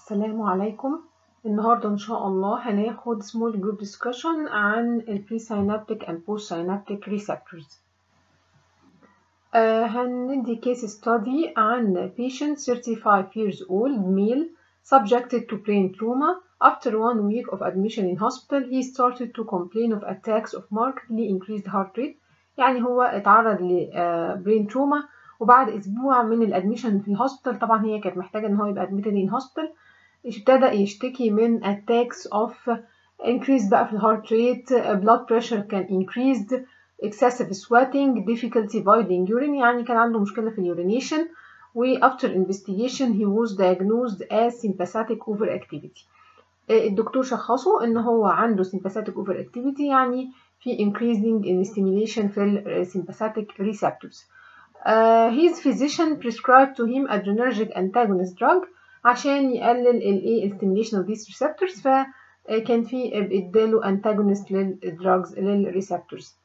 السلام عليكم النهاردة إن شاء الله هناخد small group discussion عن ال presynaptic and postsynaptic receptors آه هندي case study عن patient 35 years old male subjected to brain trauma after one week of admission in hospital he started to complain of attacks of markedly increased heart rate يعني هو اتعرض ل uh, brain trauma وبعد اسبوع من الادميشن في الهوسبيتال طبعا هي كانت محتاجه ان هو يبقى admitted in hospital ابتدى يشتكي من attacks of increase بقى في الهارت ريت blood pressure كان increased excessive sweating difficulty voiding urine يعني كان عنده مشكلة في اليورينيشن و after investigation he was diagnosed as sympathetic overactivity الدكتور شخصه ان هو عنده sympathetic overactivity يعني في increasing in stimulation في ال sympathetic receptors uh, his physician prescribed to him adrenergic antagonist drug عشان يقلل الايه stimulation of these receptors فكان في اداله antagonist للدراجز للريسبتورز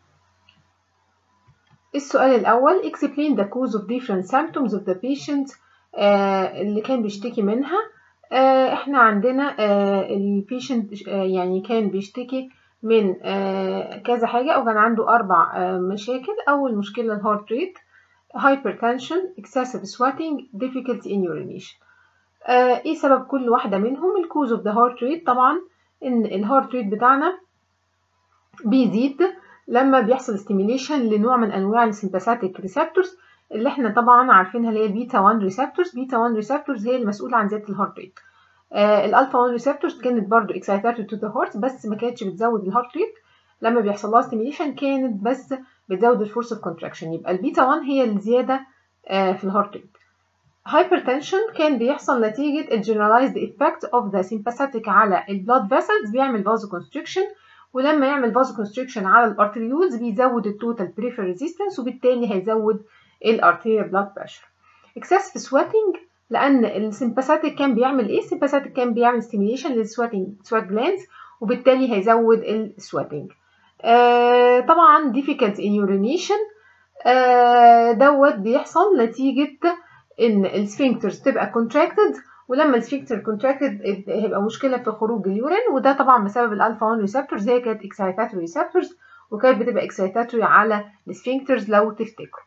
السؤال الأول explain the cause of different symptoms of the patient آه اللي كان بيشتكي منها آه احنا عندنا آه البيشنت يعني كان بيشتكي من كذا حاجة أو كان عنده أربع مشاكل أول مشكلة الهارت ريت hypertension excessive sweating difficulty in urination آه ايه سبب كل واحدة منهم الكوز اوف ذا هارت ريت طبعا ان الهارت ريت بتاعنا بيزيد لما بيحصل ستيميليشن لنوع من انواع السمباثيك ريسبتورز اللي احنا طبعا عارفينها اللي هي البيتا 1 ريسبتورز بيتا 1 ريسبتورز هي المسؤولة عن زيادة الهارت ريت آه الالفا 1 ريسبتورز كانت برضو اكسايتاتوري تو ذا هارت بس ما كانتش بتزود الهارت ريت لما بيحصل لها ستيميليشن كانت بس بتزود الفورس اوف كونتراكشن يبقى البيتا 1 هي الزيادة آه في الهارت ريت hypertension كان بيحصل نتيجة ال generalized effect of the sympathetic على ال blood vessels بيعمل vasoconstriction ولما يعمل vasoconstriction على الارتريولز بيزود التوتال peripheral resistance وبالتالي هيزود ال arterial blood pressure. excessive sweating لأن السمباثيك كان بيعمل إيه؟ السمباثيك كان بيعمل stimulation للسويتنج sweat glands وبالتالي هيزود السويتنج. آه طبعا difficult in urination آه دوت بيحصل نتيجة ان السفنكترز تبقى كونتراكتد ولما السفنكتر كونتراكتد هيبقى مشكله في خروج اليورين وده طبعا بسبب الالفا 1 ريسبتورز هي كانت اكسايتاتوري ريسبتورز وكانت بتبقى اكسايتاتوري على السفنكترز لو تفتكروا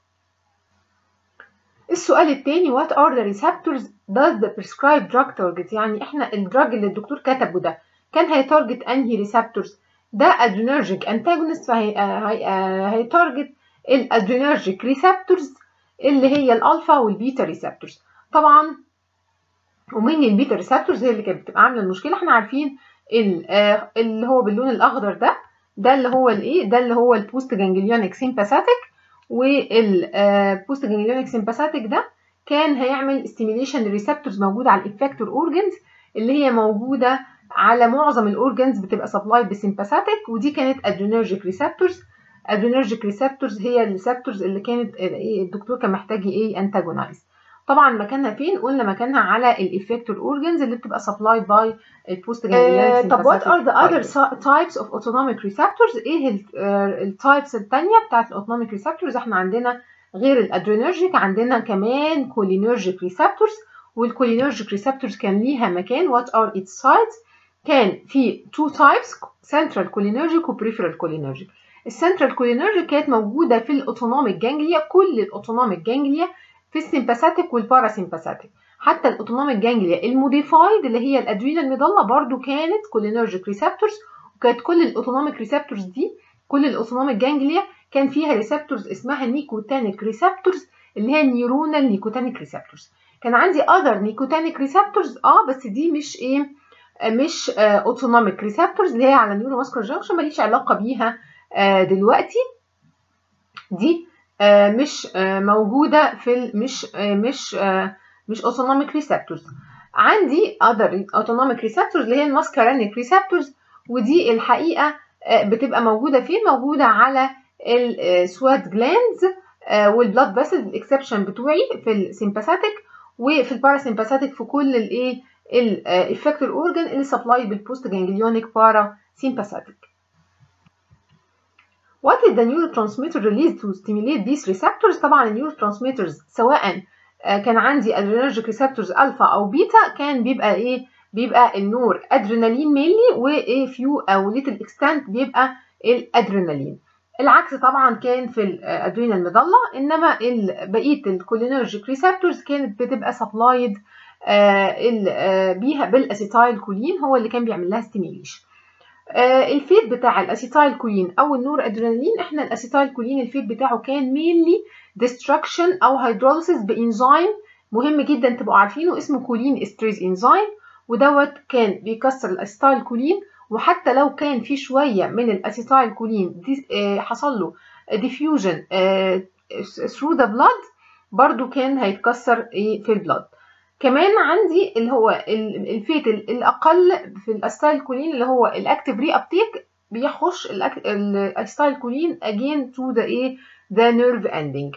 السؤال الثاني what are the receptors does the prescribed drug target يعني احنا الدراج اللي الدكتور كتبه ده كان هيتارجت انهي ريسبتورز ده adrenergic antagonist فهيتارجت الادرينرجيك ريسبتورز اللي هي الالفا والبيتا ريسبتورز طبعا ومين البيتا ريسبتورز هي اللي كانت بتبقى عامله المشكله احنا عارفين اللي هو باللون الاخضر ده ده اللي هو الايه ده اللي هو البوست جانجليونيك سيمباثيك والبوست جانجليونيك سيمباثيك ده كان هيعمل ستيميليشن للريسبتورز موجوده على الافكتور اورجنز اللي هي موجوده على معظم الاورجنز بتبقى سبلايد بسيمباثيك ودي كانت ادرينرجيك ريسبتورز adrenergic receptors هي الريسبتورز اللي كانت الدكتور كان محتاج ايه انتاجونايز طبعا مكانها فين قلنا مكانها على الافكتور اورجنز اللي بتبقى supplied by البوست جانجليونيك طب what are the other types of autonomic receptors ايه التايبس الثانيه بتاعت الاوتونوميك ريسبتورز احنا عندنا غير الادرينرجيك عندنا كمان كولينرجيك ريسبتورز والكولينرجيك ريسبتورز كان ليها مكان what are its sites كان في two types central cholinergic و peripheral cholinergic السنترال كولينرجيك كانت موجودة في الأوتونوميك جانجليا كل الأوتونوميك جانجليا في السيمباثيك والباراسيمباثيك حتى الأوتونوميك جانجليا الموديفايد اللي هي الأدرينال ميدالا برضو كانت كولينرجيك ريسبتورز وكانت كل الأوتونوميك ريسبتورز دي كل الأوتونوميك جانجليا كان فيها ريسبتورز اسمها نيكوتانيك ريسبتورز اللي هي النيورونال نيكوتانيك ريسبتورز كان عندي أذر نيكوتانيك ريسبتورز اه بس دي مش ايه مش اوتونوميك ريسبتورز اللي هي على نيورو ماسكولار جانكشن ماليش علاقة بيها دلوقتي دي مش موجودة في مش مش مش autonomic receptors عندي other autonomic receptors اللي هي الماسكارينيك receptors ودي الحقيقة بتبقى موجودة فين موجودة على السوات جلاندز والبلاد فيسل الاكسبشن بتوعي في السيمباثيك وفي الباراسيمباثيك في كل الايه الافكتور اورجن اللي سبلاي بالبوست جانجليونيك بارا سيمباثيك What is the neurotransmitter released to stimulate these receptors؟ طبعا النيوروترانسميترز سواء كان عندي ادرينرجيك ريسبتورز الفا او بيتا كان بيبقى ايه بيبقى النور ادرينالين مينلي وايه فيو او ليتل اكستنت بيبقى الادرينالين العكس طبعا كان في الادرينال مضله انما بقيه الكولينرجيك ريسبتورز كانت بتبقى سبلايد بيها بالاسيتايل كولين هو اللي كان بيعمل لها ستيميليشن الفيد بتاع الاسيتايل كولين او النور ادرينالين احنا الاسيتايل كولين الفيد بتاعه كان مينلي ديستركشن او هيدروليسيس بانزيم مهم جدا تبقوا عارفينه اسمه كولين استريز انزيم ودوت كان بيكسر الاسيتايل كولين وحتى لو كان في شويه من الاسيتايل كولين حصل له ديفيوجن ثرو ذا بلاد برضو كان هيتكسر في البلاد كمان عندي اللي هو الفيت الاقل في الاسيتايل كولين اللي هو الاكتيف ري ابتيك بيخش الاسيتايل كولين اجين تو ذا ايه ذا نيرف اندنج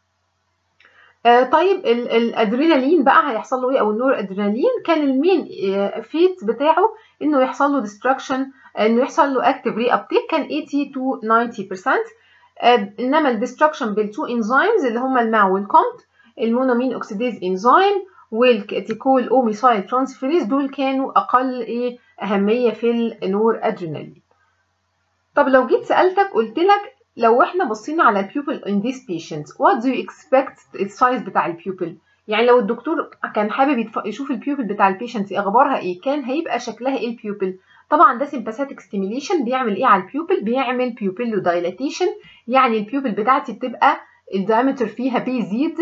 آه طيب الادرينالين بقى هيحصل له ايه او النور ادرينالين كان المين آه فيت بتاعه انه يحصل له ديستراكشن انه يحصل له اكتيف ري ابتيك كان 80 تو 90% آه انما الديستراكشن بالتو انزيمز اللي هم الماو والكومت المونامين اوكسيديز انزيم والكاتيكول او ميثايل ترانسفيريز دول كانوا اقل ايه اهميه في النور ادرينالين طب لو جيت سالتك قلت لك لو احنا بصينا على البيوبل in these patients what do you expect السايز بتاع البيوبل يعني لو الدكتور كان حابب يشوف البيوبل بتاع البيشنت اخبارها ايه كان هيبقى شكلها ايه البيوبل طبعا ده sympathetic stimulation بيعمل ايه على البيوبل بيعمل بيوبيلو دايلاتيشن يعني البيوبل بتاعتي بتبقى الدايمتر فيها بيزيد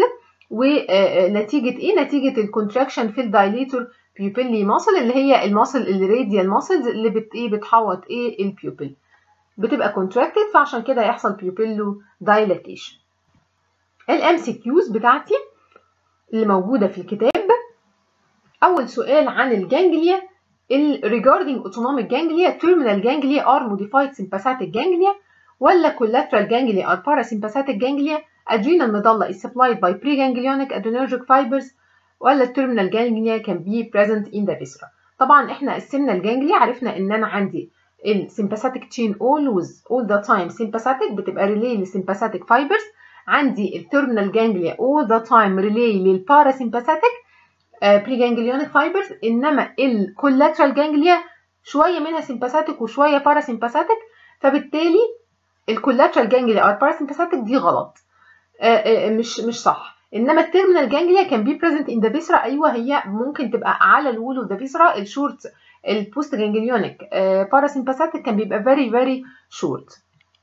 ونتيجة ايه نتيجة الكونتراكشن في الدايليتور بيوبيلي ماسل اللي هي الماسل الراديال ماسلز اللي بت ايه بتحوط ايه البيوبل بتبقى كونتراكتد فعشان كده يحصل بيوبيلو دايلاتيشن الام سي كيوز بتاعتي اللي موجوده في الكتاب اول سؤال عن الجانجليا regarding autonomic ganglia terminal ganglia are modified sympathetic ganglia ولا collateral ganglia are parasympathetic ganglia adrenal medulla is supplied by preganglionic adrenergic fibers ولا terminal ganglia can be present in the viscera طبعا احنا قسمنا الجانجليا عرفنا ان انا عندي السيمباثيك تشين always all the time sympathetic بتبقى ريلي للسيمباثيك فايبرز عندي التيرمينال جانجليا all the time ريلي للباراسيمباثيك بري جانجليونيك فايبرز انما الكولاترال جانجليا شويه منها سيمباثيك وشويه باراسيمباثيك فبالتالي الكولاترال جانجليا او الباراسيمباثيك دي غلط مش مش صح انما التيرمينال جانجليا كان بي بريزنت ان ذا فيسرا ايوه هي ممكن تبقى على الول اوف ذا فيسرا الشورت البوست جانجليونيك باراسيمباثيك كان بيبقى very very short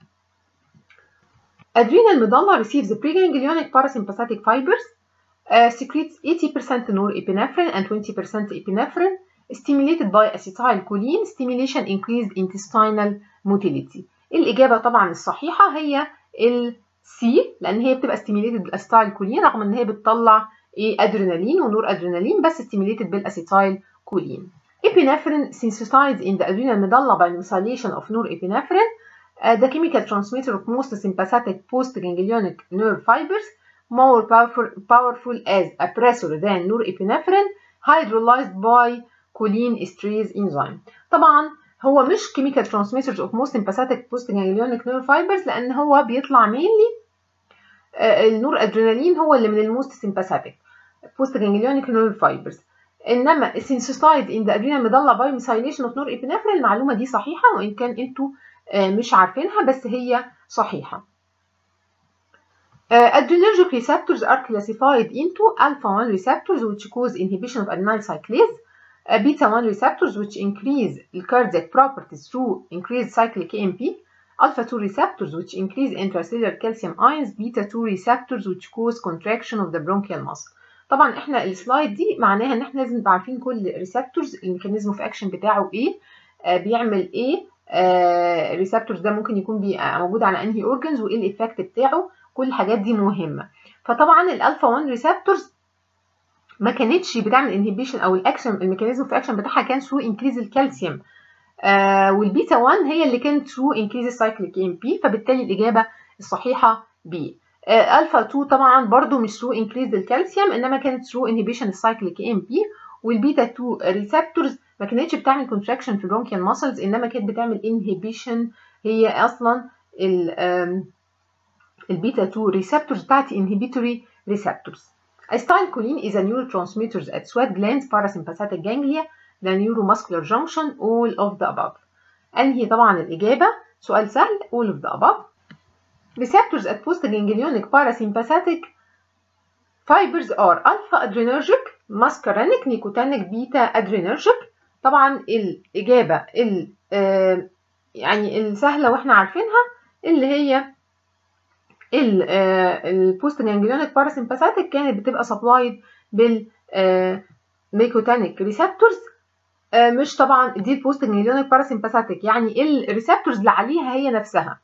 adrenal medulla receives preganglionic parasympathetic fibers uh, secretes 80% norepinephrine and 20% epinephrine stimulated by acetylcholine stimulation increased intestinal motility الإجابة طبعا الصحيحة هي ال C لأن هي بتبقى stimulated بالacetylcholine رغم إن هي بتطلع إيه أدرينالين ونور أدرينالين بس stimulated بالacetylcholine Epinephrine synthesized in the adrenal medulla by methylation of norepinephrine, uh, the chemical transmitter of most sympathetic postganglionic nerve fibers, more powerful, powerful as a pressor than norepinephrine, hydrolyzed by choline esterase enzyme. طبعا هو مش chemical transmitters of most sympathetic postganglionic nerve fibers لأن هو بيطلع mainly uh, النور أدرينالين هو اللي من الموست sympathetic postganglionic nerve fibers. انما synthesized in the adrenal medulla by methylation of norepinephrine المعلومه دي صحيحه وان كان انتوا مش عارفينها بس هي صحيحه adrenergic receptors are classified into alpha 1 receptors which cause inhibition of adenyl cyclase beta 1 receptors which increase the cardiac properties through increased cyclic AMP alpha 2 receptors which increase intracellular calcium ions beta 2 receptors which cause contraction of the bronchial muscle طبعا احنا السلايد دي معناها ان احنا لازم نبقى عارفين كل ريسبتورز الميكانيزم اوف اكشن بتاعه ايه آه بيعمل ايه آه الريسبتورز ده ممكن يكون موجود على انهي اورجنز وايه الايفكت بتاعه كل الحاجات دي مهمه فطبعا الالفا 1 ريسبتورز ما كانتش بتعمل انهبيشن او الاكشن الميكانيزم اوف اكشن بتاعها كان ثرو انكريز الكالسيوم آه والبيتا 1 هي اللي كانت ثرو انكريز السايكليك ام بي فبالتالي الاجابه الصحيحه بي الفا 2 طبعا برضو مش ثرو انكريز الكالسيوم انما كانت ثرو انهبيشن السايكليك ام بي والبيتا 2 ريسبتورز ما كانتش بتعمل كونتراكشن في البرونكيال ماسلز انما كانت بتعمل انهبيشن هي اصلا البيتا 2 ريسبتورز بتاعتي انهبيتوري ريسبتورز Acetylcholine is a neurotransmitter at sweat glands, parasympathetic ganglia, the neuromuscular junction, all of the above. أنهي طبعا الإجابة سؤال سهل all of the above. Receptors at postganglionic parasympathetic fibers are alpha adrenergic, muscarinic, nicotinic, beta adrenergic. طبعا الإجابة ال آه يعني السهلة واحنا عارفينها اللي هي البوست جانجليونيك باراسمباثيك كانت بتبقى سبلايد بال ميكوتانيك ريسبتورز مش طبعا دي البوست جانجليونيك باراسمباثيك يعني الريسبتورز اللي عليها هي نفسها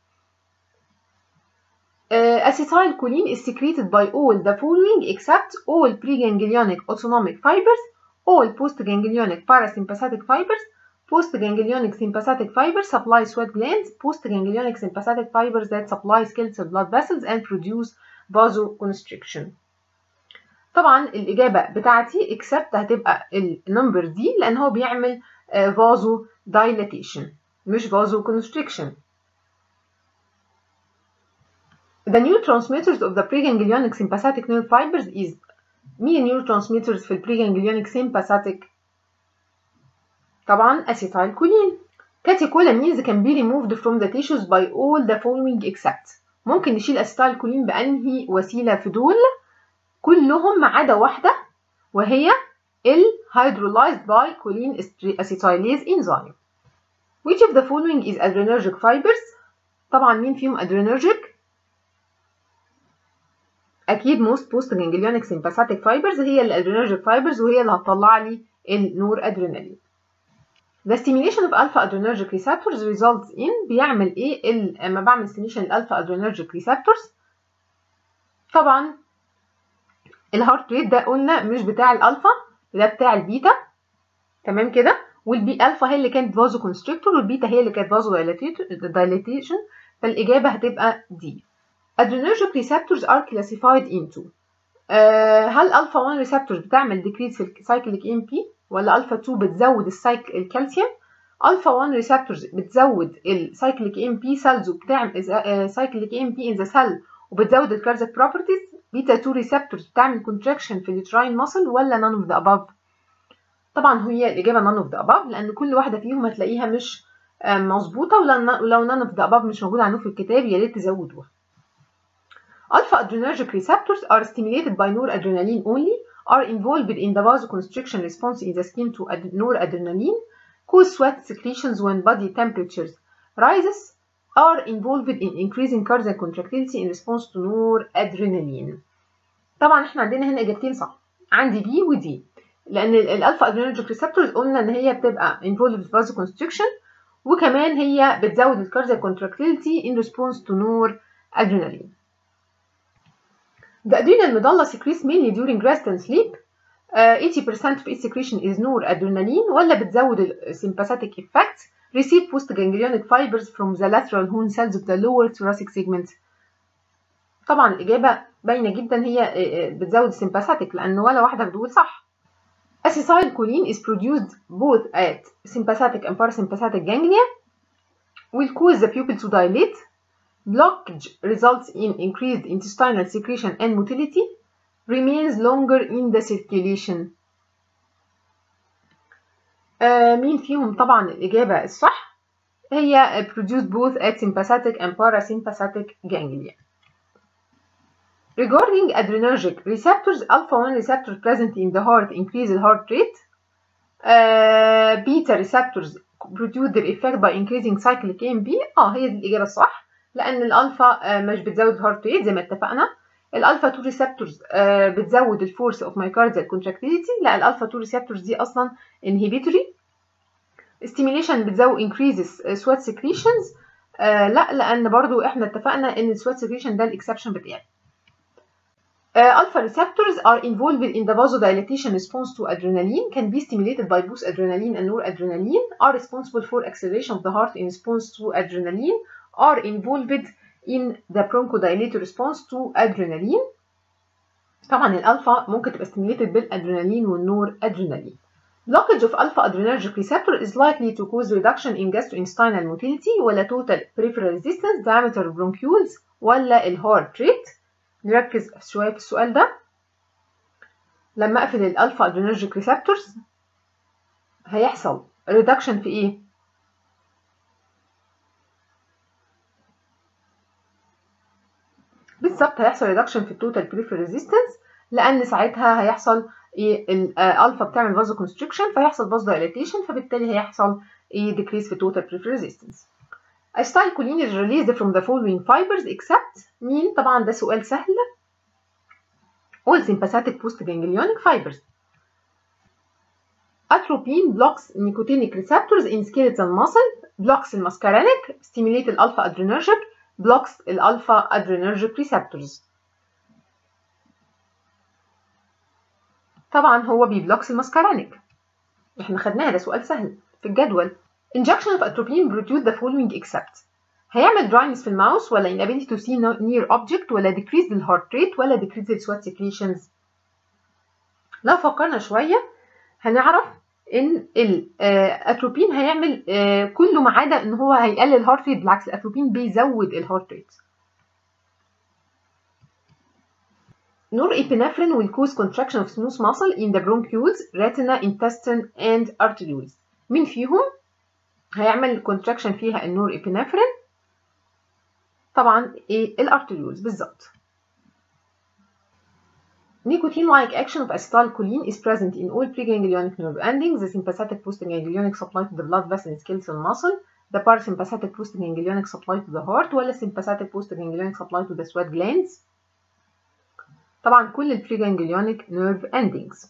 acetylcholine is secreted by all the following except all preganglionic autonomic fibers all postganglionic parasympathetic fibers postganglionic sympathetic fibers supply sweat glands postganglionic sympathetic fibers that supply skeletal blood vessels and produce vasoconstriction طبعا الإجابة بتاعتي except هتبقى النمبر دي لأن هو بيعمل vaso dilatation مش vasoconstriction The neurotransmitters of the preganglionic sympathetic nerve fibers is مين neurotransmitters في البريganglionic sympathetic طبعا acetylcholine catecholamines can be removed from the tissues by all the following except ممكن نشيل acetylcholine بأنهي وسيلة في دول كلهم ما عدا واحدة وهي ال hydrolyzed by choline acetylase enzyme which of the following is adrenergic fibers طبعا مين فيهم adrenergic اكيد most post ganglionic sympathetic fibers هي الادرينرجيك fibers وهي اللي هتطلع لي النور ادرينالين The stimulation of alpha adrenergic receptors results in بيعمل ايه لما بعمل stimulation الالفا adrenergic receptors طبعا الهارت ريت ده قلنا مش بتاع الالفا ده بتاع البيتا تمام كده والبي الفا هي اللي كانت فازو كونستريكتور والبيتا هي اللي كانت فازو دايليتيشن فالاجابه هتبقى دي adrenergic receptors are classified into آه هل الفا 1 ريسبتورز بتعمل ديكريز في السايكليك ام بي ولا الفا 2 بتزود السايك الكالسيوم الفا 1 ريسبتورز بتزود السايكليك ام بي سيلز وبتعمل سايكليك ام بي ان ذا سيل وبتزود الكارزك بروبرتيز بيتا 2 ريسبتورز بتعمل كونتراكشن في اليوتراين ماسل ولا none of the above طبعا هي الاجابه none of the above لان كل واحده فيهم هتلاقيها مش مظبوطه ولو none of the above مش موجوده عندكم في الكتاب يا ريت تزودوها Alpha adrenergic receptors are stimulated by noradrenaline only, are involved in the vasoconstriction response in the skin to ad noradrenaline, cause sweat secretions when body temperatures rises, are involved in increasing cardiac contractility in response to noradrenaline. طبعا احنا عندنا هنا اجابتين صح عندي بي ودي لان الالفا ادرينرجيك ريسبتورز قلنا ان هي بتبقى involved في vasoconstriction وكمان هي بتزود الكاردياك contractility in response to noradrenaline. The adrenal medulla secretes mainly during rest and sleep. Uh, 80% of its secretion is noradrenaline ولا بتزود ال sympathetic effects. Receive postganglionic fibers from the lateral horn cells of the lower thoracic segment. طبعا الإجابة باينة جدا هي بتزود sympathetic لأن ولا واحدة بتقول صح. Acetylcholine is produced both at sympathetic and parasympathetic ganglia will cause the pupil to dilate blockage results in increased intestinal secretion and motility remains longer in the circulation آه مين فيهم طبعا الإجابة الصح هي produced both at sympathetic and parasympathetic ganglia regarding adrenergic receptors alpha 1 receptor present in the heart increase the heart rate uh, beta receptors produce their effect by increasing cyclic AMP اه هي دي الإجابة الصح لان الالفا مش بتزود الهارت ريت زي ما اتفقنا الالفا 2 ريسبتورز بتزود الفورس اوف مايكارديال كونتراكتيليتي لا الالفا 2 ريسبتورز دي اصلا انهبيتوري ستيميليشن بتزود انكريزز سوات سكريشنز لا لان برضو احنا اتفقنا ان السوات سكريشن ده الاكسبشن بتاعي alpha receptors are involved in the vasodilatation response to adrenaline can be stimulated by both adrenaline and noradrenaline are responsible for acceleration of the heart in response to adrenaline are involved in the bronchodilator response to adrenaline طبعا الالفا ممكن تبقى stimulated بالادرينالين والنور ادرينالين blockage of alpha adrenergic receptor is likely to cause reduction in gastrointestinal motility ولا total peripheral resistance diameter bronchioles ولا الهارت rate نركز شوية في السؤال ده لما اقفل الالفا ادرينرجيك ريسبتورز هيحصل ريدكشن في ايه بالظبط هيحصل ريدكشن في التوتال بريفر ريزيستنس لان ساعتها هيحصل ايه الالفا بتعمل فازو كونستريكشن فيحصل فازو دايليتيشن فبالتالي هيحصل ايه decrease في التوتال بريفر ريزيستنس acetylcholine is released from the following fibers except مين طبعا ده سؤال سهل all sympathetic postganglionic fibers atropine blocks nicotinic receptors in skeletal muscle blocks المسكرينيك stimulate الالفا adrenergic blocks الالفا adrenergic receptors طبعا هو بيبلوكس المسكرينيك احنا خدناها ده سؤال سهل في الجدول injection of atropine produce the following except هيعمل dryness في الماوس ولا inability to see near object ولا decrease the heart rate ولا decrease the sweat secretions لو فكرنا شوية هنعرف ان الاتروبين هيعمل كله ما عدا ان هو هيقلل الهارت ريت بالعكس الاتروبين بيزود الهارت ريت Norepinephrine will cause contraction of smooth muscle in the bronchioles, retina, intestine and arterioles. مين فيهم هيعمل contraction فيها النور ابنفرين طبعا ايه الارتريولز بالظبط Nicotine like action of acetylcholine is present in all preganglionic nerve endings, the sympathetic postganglionic supply to the blood vessel and skeletal muscle, the parasympathetic postganglionic supply to the heart, ولا sympathetic postganglionic supply to the sweat glands. طبعا كل البريganglionic nerve endings.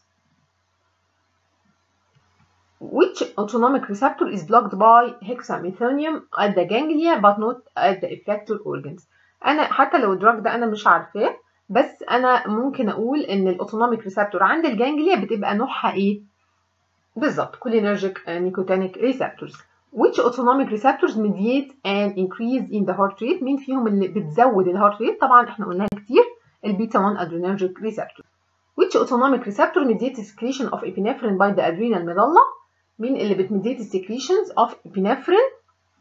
which autonomic receptor is blocked by hexamethonium at the ganglia but not at the effector organs انا حتى لو الدراج ده انا مش عارفاه بس انا ممكن اقول ان الاوتونوميك ريسبتور عند الجانجليا بتبقى نوعها ايه بالظبط cholinergic nicotinic receptors which autonomic receptors mediate an increase in the heart rate مين فيهم اللي بتزود الهارت ريت طبعا احنا قلناها كتير البيتا 1 adrenergic receptor which autonomic receptor mediates secretion of epinephrine by the adrenal medulla مين اللي بتميديت secretions of epinephrine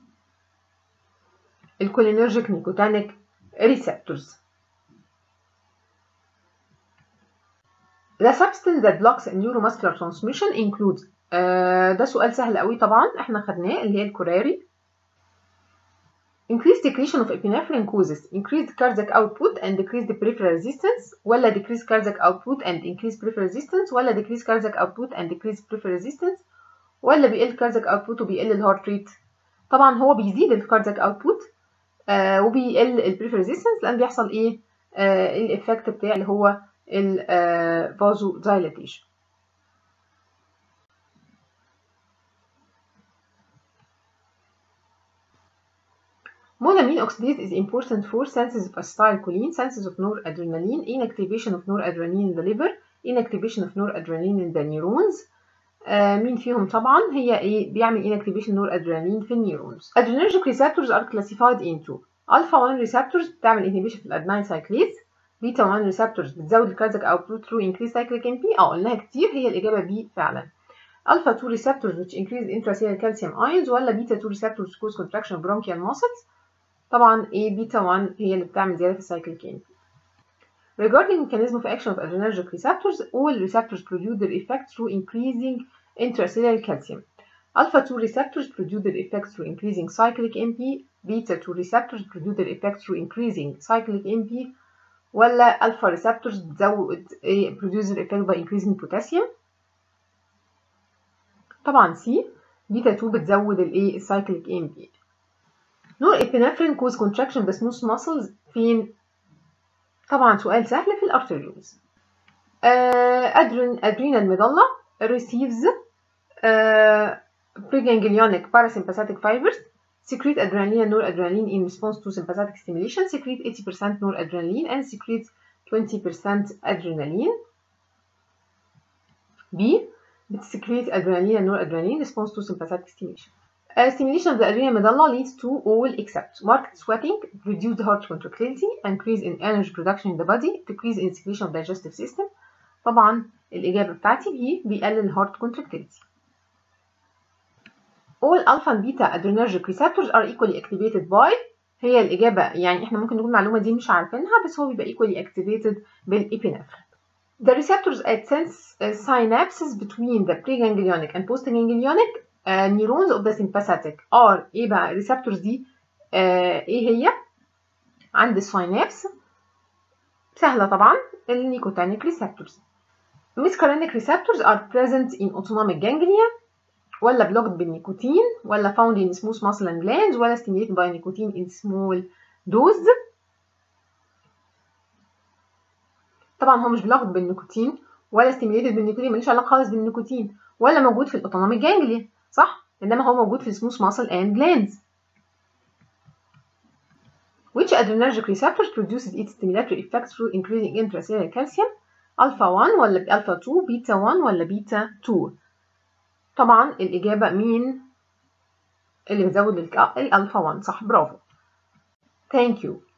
الcholinergic nicotinic receptors The substance that blocks neuromuscular transmission includes آه ده سؤال سهل قوي طبعا احنا خدناه اللي هي الكوراري Increased secretion of epinephrine causes increased cardiac output and decreased peripheral resistance ولا decreased cardiac output and increased peripheral resistance ولا decreased cardiac output and decreased peripheral resistance ولا بيقل cardiac output وبيقل الهارت ريت طبعا هو بيزيد الكاردياك اوتبوت آه وبيقل البريفر ريزيستنس لان بيحصل ايه آه الايفكت بتاع اللي هو الفازو دايلاتيشن Monoamine oxidase is important for synthesis of acetylcholine, synthesis of noradrenaline, inactivation of noradrenaline in the liver, inactivation of noradrenaline in the neurons. آه مين فيهم طبعا هي ايه بيعمل inactivation noradrenaline في النيورونز. Adrenergic receptors are classified into alpha 1 receptors بتعمل inhibition في الادنين cyclase beta 1 receptors بتزود الكاردياك output through increased cyclic MP اه قلناها كتير هي الإجابة B فعلا. alpha 2 receptors which increase intracellular calcium ions ولا beta 2 receptors cause contraction of bronchial muscles طبعا A beta 1 هي اللي بتعمل زيادة في السايكل كين Regarding mechanism of action of adrenergic receptors, all receptors produce their effect through increasing intracellular calcium. Alpha 2 receptors produce their effect through increasing cyclic MP, beta 2 receptors produce their effect through increasing cyclic MP, ولا alpha receptors بتزود produce their effect by increasing potassium. طبعا C beta 2 بتزود الايه الcyclic MP. norepinephrine cause contraction of the smooth muscles فين طبعا سؤال سهل في الارتريولز adrenal medulla receives uh, preganglionic parasympathetic fibers secrete adrenaline and noradrenaline in response to sympathetic stimulation secrete 80% noradrenaline and secrete 20% adrenaline B بتسكريت adrenaline and noradrenaline in response to sympathetic stimulation Uh, stimulation of the adrenal medulla leads to all except marked sweating, reduced heart contractility, increase in energy production in the body, decrease in secretion of digestive system. طبعا الإجابة بتاعتي هي بيقلل heart contractility. All alpha and beta adrenergic receptors are equally activated by هي الإجابة يعني إحنا ممكن نقول المعلومة دي مش عارفينها بس هو بيبقى equally activated بالإبينفرين. The receptors at sense uh, synapses between the preganglionic and postganglionic uh, neurons of the sympathetic are ايه بقى الريسبتورز دي uh, ايه هي عند الساينابس سهلة طبعا النيكوتينيك receptors muscarinic receptors are present in autonomic ganglia ولا blocked بالنيكوتين ولا found in smooth muscle and glands ولا stimulated by nicotine in small dose طبعا هو مش blocked بالنيكوتين ولا stimulated بالنيكوتين ملوش علاقة خالص بالنيكوتين ولا موجود في الاوتونوميك جانجليا صح انما هو موجود في السموث muscle and glands which adrenergic receptors produces its stimulatory effects through increasing intracellular calcium alpha 1 ولا alpha 2 beta 1 ولا beta 2 طبعا الإجابة مين اللي بتزود الألفا 1 صح برافو thank you